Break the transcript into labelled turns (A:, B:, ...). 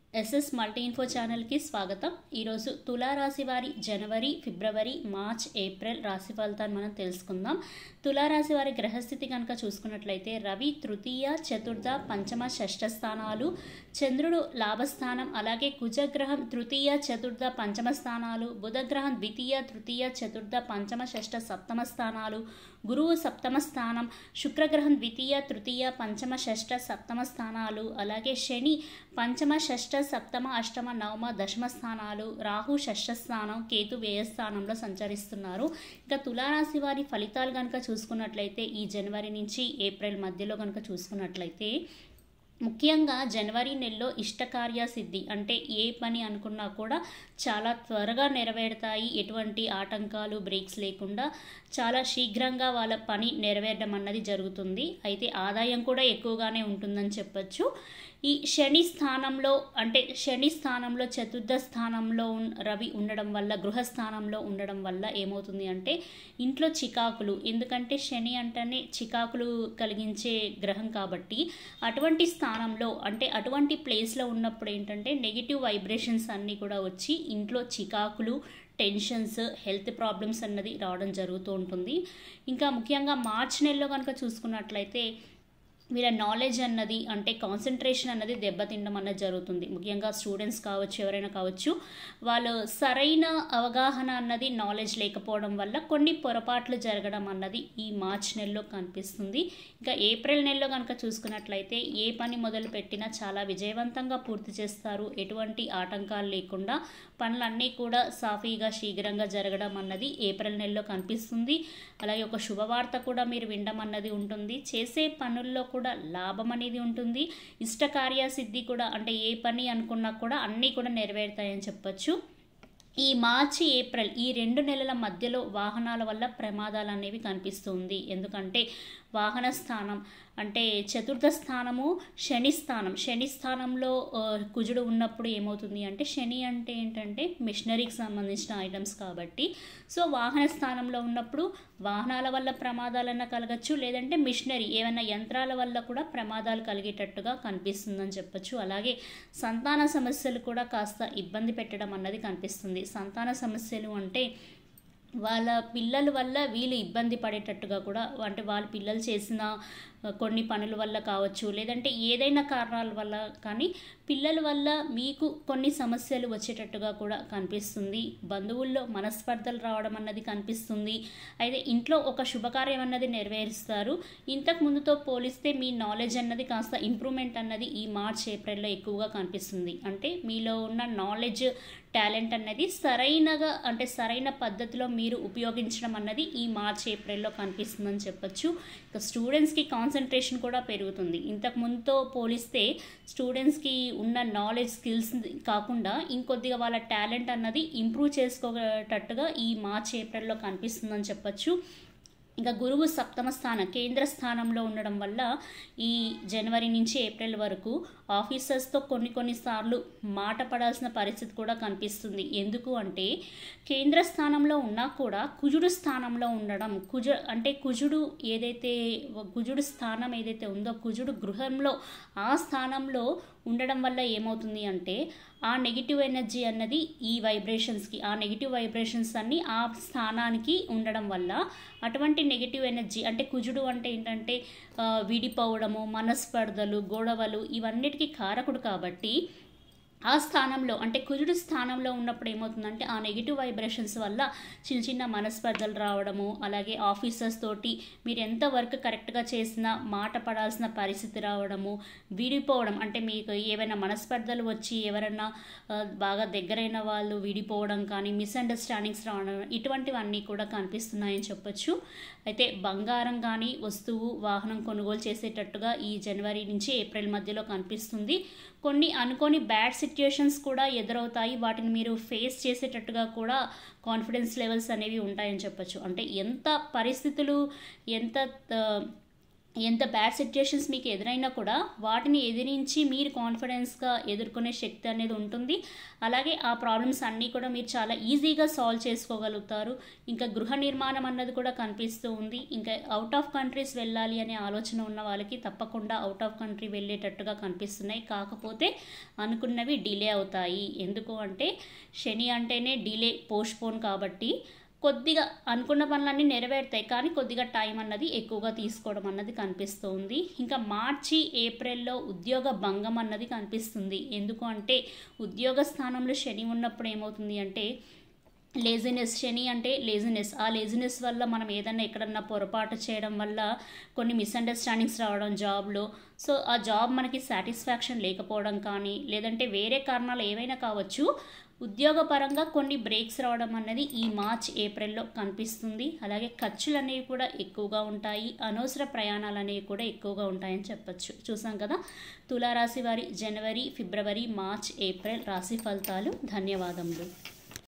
A: SS multi info ఛానల్కి స్వాగతం ఈరోజు తులారాశి వారి జనవరి ఫిబ్రవరి మార్చ్ ఏప్రిల్ రాశి ఫలితాన్ని మనం తెలుసుకుందాం తులారాశి వారి గ్రహస్థితి కనుక చూసుకున్నట్లయితే రవి తృతీయ చతుర్థ పంచమ షష్ఠ స్థానాలు చంద్రుడు లాభస్థానం అలాగే కుజగ్రహం తృతీయ చతుర్థ పంచమ స్థానాలు బుధగ్రహం ద్వితీయ తృతీయ చతుర్థ పంచమ షష్ఠ సప్తమ స్థానాలు గురువు సప్తమ స్థానం శుక్రగ్రహం ద్వితీయ తృతీయ పంచమ షష్ఠ సప్తమ స్థానాలు అలాగే శని పంచమ షష్ఠ సప్తమ అష్టమ నవమ దశమ స్థానాలు రాహు షష్ఠ స్థానం కేతు వ్యయస్థానంలో సంచరిస్తున్నారు ఇంకా తులారాశి వారి ఫలితాలు కనుక చూసుకున్నట్లయితే ఈ జనవరి నుంచి ఏప్రిల్ మధ్యలో కనుక చూసుకున్నట్లయితే ముఖ్యంగా జనవరి నెలలో ఇష్టకార్య సిద్ధి అంటే ఏ పని అనుకున్నా కూడా చాలా త్వరగా నెరవేరుతాయి ఎటువంటి ఆటంకాలు బ్రేక్స్ లేకుండా చాలా శీఘ్రంగా వాళ్ళ పని నెరవేరడం అన్నది జరుగుతుంది అయితే ఆదాయం కూడా ఎక్కువగానే ఉంటుందని చెప్పచ్చు ఈ శని స్థానంలో అంటే శని స్థానంలో చతుర్థ స్థానంలో ఉన్- రవి ఉండడం వల్ల గృహస్థానంలో ఉండడం వల్ల ఏమవుతుంది అంటే ఇంట్లో చికాకులు ఎందుకంటే శని అంటేనే చికాకులు కలిగించే గ్రహం కాబట్టి అటువంటి స్థానంలో అంటే అటువంటి ప్లేస్లో ఉన్నప్పుడు ఏంటంటే నెగిటివ్ వైబ్రేషన్స్ అన్నీ కూడా వచ్చి ఇంట్లో చికాకులు టెన్షన్స్ హెల్త్ ప్రాబ్లమ్స్ అన్నది రావడం జరుగుతూ ఉంటుంది ఇంకా ముఖ్యంగా మార్చ్ నెలలో కనుక చూసుకున్నట్లయితే వీళ్ళ నాలెడ్జ్ అన్నది అంటే కాన్సన్ట్రేషన్ అన్నది దెబ్బతినడం అన్నది జరుగుతుంది ముఖ్యంగా స్టూడెంట్స్ కావచ్చు ఎవరైనా కావచ్చు వాళ్ళు సరైన అవగాహన అన్నది నాలెడ్జ్ లేకపోవడం వల్ల కొన్ని పొరపాట్లు జరగడం అన్నది ఈ మార్చ్ నెలలో కనిపిస్తుంది ఇంకా ఏప్రిల్ నెలలో కనుక చూసుకున్నట్లయితే ఏ పని మొదలు పెట్టినా చాలా విజయవంతంగా పూర్తి చేస్తారు ఎటువంటి ఆటంకాలు లేకుండా పనులన్నీ కూడా సాఫీగా శీఘ్రంగా జరగడం అన్నది ఏప్రిల్ నెలలో కనిపిస్తుంది అలాగే ఒక శుభవార్త కూడా మీరు వినడం అన్నది ఉంటుంది చేసే పనుల్లో కూడా లాభం అనేది ఉంటుంది ఇష్టకార్య సిద్ధి కూడా అంటే ఏ పని అనుకున్నా కూడా అన్నీ కూడా నెరవేరుతాయని చెప్పొచ్చు ఈ మార్చి ఏప్రిల్ ఈ రెండు నెలల మధ్యలో వాహనాల వల్ల ప్రమాదాలు అనేవి కనిపిస్తుంది ఎందుకంటే వాహన స్థానం అంటే చతుర్థ స్థానము శని స్థానం శని స్థానంలో ఆ, కుజుడు ఉన్నప్పుడు ఏమవుతుంది అంటే శని అంటే ఏంటంటే మిషనరీకి సంబంధించిన ఐటమ్స్ కాబట్టి సో వాహన స్థానంలో ఉన్నప్పుడు వాహనాల వల్ల ప్రమాదాలన్నా కలగచ్చు లేదంటే మిషనరీ ఏమైనా యంత్రాల వల్ల కూడా ప్రమాదాలు కలిగేటట్టుగా కనిపిస్తుందని చెప్పొచ్చు అలాగే సంతాన సమస్యలు కూడా కాస్త ఇబ్బంది పెట్టడం అన్నది కనిపిస్తుంది సంతాన సమస్యలు అంటే వాళ్ళ పిల్లల వల్ల వీళ్ళు ఇబ్బంది పడేటట్టుగా కూడా అంటే వాళ్ళ పిల్లలు చేసిన ఆ, కొన్ని పనుల వల్ల కావచ్చు లేదంటే ఏదైనా కారణాల వల్ల కానీ పిల్లల వల్ల మీకు కొన్ని సమస్యలు వచ్చేటట్టుగా కూడా కనిపిస్తుంది బంధువుల్లో మనస్పర్ధలు రావడం అన్నది కనిపిస్తుంది అయితే ఇంట్లో ఒక శుభకార్యం అన్నది నెరవేరుస్తారు ఇంతకు ముందుతో పోలిస్తే మీ నాలెడ్జ్ అన్నది కాస్త ఇంప్రూవ్మెంట్ అన్నది ఈ మార్చ్ ఏప్రిల్లో ఎక్కువగా కనిపిస్తుంది అంటే మీలో ఉన్న నాలెడ్జ్ టాలెంట్ అన్నది సరైనగా అంటే సరైన పద్ధతిలో మీరు ఉపయోగించడం అన్నది ఈ మార్చ్ ఏప్రిల్లో కనిపిస్తుందని చెప్పొచ్చు ఇక స్టూడెంట్స్కి కాన్సన్ట్రేషన్ కూడా పెరుగుతుంది ఇంతకు ముందుతో పోలిస్తే స్టూడెంట్స్కి ఉన్న నాలెడ్జ్ స్కిల్స్ కాకుండా ఇంకొద్దిగా వాళ్ళ టాలెంట్ అన్నది ఇంప్రూవ్ చేసుకోగేటట్టుగా ఈ మార్చ్ ఏప్రిల్లో కనిపిస్తుందని చెప్పొచ్చు ఇంకా గురువు సప్తమ స్థానం కేంద్ర స్థానంలో ఉండడం వల్ల ఈ జనవరి నుంచి ఏప్రిల్ వరకు ఆఫీసర్స్తో కొన్ని కొన్నిసార్లు మాట పడాల్సిన పరిస్థితి కూడా కనిపిస్తుంది ఎందుకు అంటే కేంద్ర స్థానంలో ఉన్నా కూడా కుజుడు స్థానంలో ఉండడం కుజ అంటే కుజుడు ఏదైతే కుజుడు స్థానం ఏదైతే ఉందో కుజుడు గృహంలో ఆ స్థానంలో ఉండడం వల్ల ఏమవుతుంది అంటే ఆ నెగిటివ్ ఎనర్జీ అన్నది ఈ వైబ్రేషన్స్కి ఆ నెగిటివ్ వైబ్రేషన్స్ అన్ని ఆ స్థానానికి ఉండడం వల్ల అటువంటి నెగిటివ్ ఎనర్జీ అంటే కుజుడు అంటే ఏంటంటే ఆ, విడిపోవడము మనస్పర్ధలు గొడవలు ఇవన్నిటికీ కారకుడు కాబట్టి ఆ స్థానంలో అంటే కుజుడు స్థానంలో ఉన్నప్పుడు ఏమవుతుందంటే ఆ నెగిటివ్ వైబ్రేషన్స్ వల్ల చిన్న చిన్న మనస్పర్ధలు రావడము అలాగే ఆఫీసర్స్ తోటి మీరు ఎంత వర్క్ కరెక్ట్గా చేసినా మాట పడాల్సిన పరిస్థితి రావడము విడిపోవడం అంటే మీకు ఏవైనా మనస్పర్ధలు వచ్చి ఎవరైనా ఆ, బాగా దగ్గరైన వాళ్ళు విడిపోవడం కానీ మిస్అండర్స్టాండింగ్స్ రావడం ఇటువంటివన్నీ కూడా కనిపిస్తున్నాయని చెప్పొచ్చు అయితే బంగారం కానీ వస్తువు వాహనం కొనుగోలు చేసేటట్టుగా ఈ జనవరి నుంచి ఏప్రిల్ మధ్యలో కనిపిస్తుంది కొన్ని అనుకోని బ్యాడ్ సిచ్యుయేషన్స్ కూడా ఎదురవుతాయి వాటిని మీరు ఫేస్ చేసేటట్టుగా కూడా కాన్ఫిడెన్స్ లెవెల్స్ అనేవి ఉంటాయని చెప్పొచ్చు అంటే ఎంత పరిస్థితులు ఎంత ఆ, ఎంత బ్యాడ్ సిచ్యుయేషన్స్ మీకు ఎదురైనా కూడా వాటిని ఎదిరించి మీరు కాన్ఫిడెన్స్గా ఎదుర్కొనే శక్తి అనేది ఉంటుంది అలాగే ఆ ప్రాబ్లమ్స్ అన్నీ కూడా మీరు చాలా ఈజీగా సాల్వ్ చేసుకోగలుగుతారు ఇంకా గృహ నిర్మాణం అన్నది కూడా కనిపిస్తూ ఉంది ఇంకా అవుట్ ఆఫ్ కంట్రీస్ వెళ్ళాలి అనే ఆలోచన ఉన్న వాళ్ళకి తప్పకుండా అవుట్ ఆఫ్ కంట్రీ వెళ్ళేటట్టుగా కనిపిస్తున్నాయి కాకపోతే అనుకున్నవి డిలే అవుతాయి ఎందుకు అంటే శని అంటేనే డిలే పోస్ట్పోన్ కాబట్టి కొద్దిగా అనుకున్న పనులన్నీ నెరవేరుతాయి కానీ కొద్దిగా టైం అన్నది ఎక్కువగా తీసుకోవడం అన్నది కనిపిస్తుంది ఇంకా మార్చి ఏప్రిల్లో ఉద్యోగ భంగం అన్నది కనిపిస్తుంది ఎందుకు అంటే ఉద్యోగ స్థానంలో శని ఉన్నప్పుడు ఏమవుతుంది అంటే లేజినెస్ శని అంటే లేజినెస్ ఆ లేజినెస్ వల్ల మనం ఏదన్నా ఎక్కడన్నా పొరపాటు చేయడం వల్ల కొన్ని మిస్అండర్స్టాండింగ్స్ రావడం జాబ్లో సో ఆ జాబ్ మనకి సాటిస్ఫాక్షన్ లేకపోవడం కానీ లేదంటే వేరే కారణాలు ఏవైనా కావచ్చు ఉద్యోగపరంగా కొన్ని బ్రేక్స్ రావడం అన్నది ఈ మార్చ్ ఏప్రిల్లో కనిపిస్తుంది అలాగే ఖర్చులు అనేవి కూడా ఎక్కువగా ఉంటాయి అనవసర ప్రయాణాలు అనేవి కూడా ఎక్కువగా ఉంటాయని చెప్పొచ్చు చూసాం కదా తులారాశి వారి జనవరి ఫిబ్రవరి మార్చ్ ఏప్రిల్ రాశి ఫలితాలు ధన్యవాదములు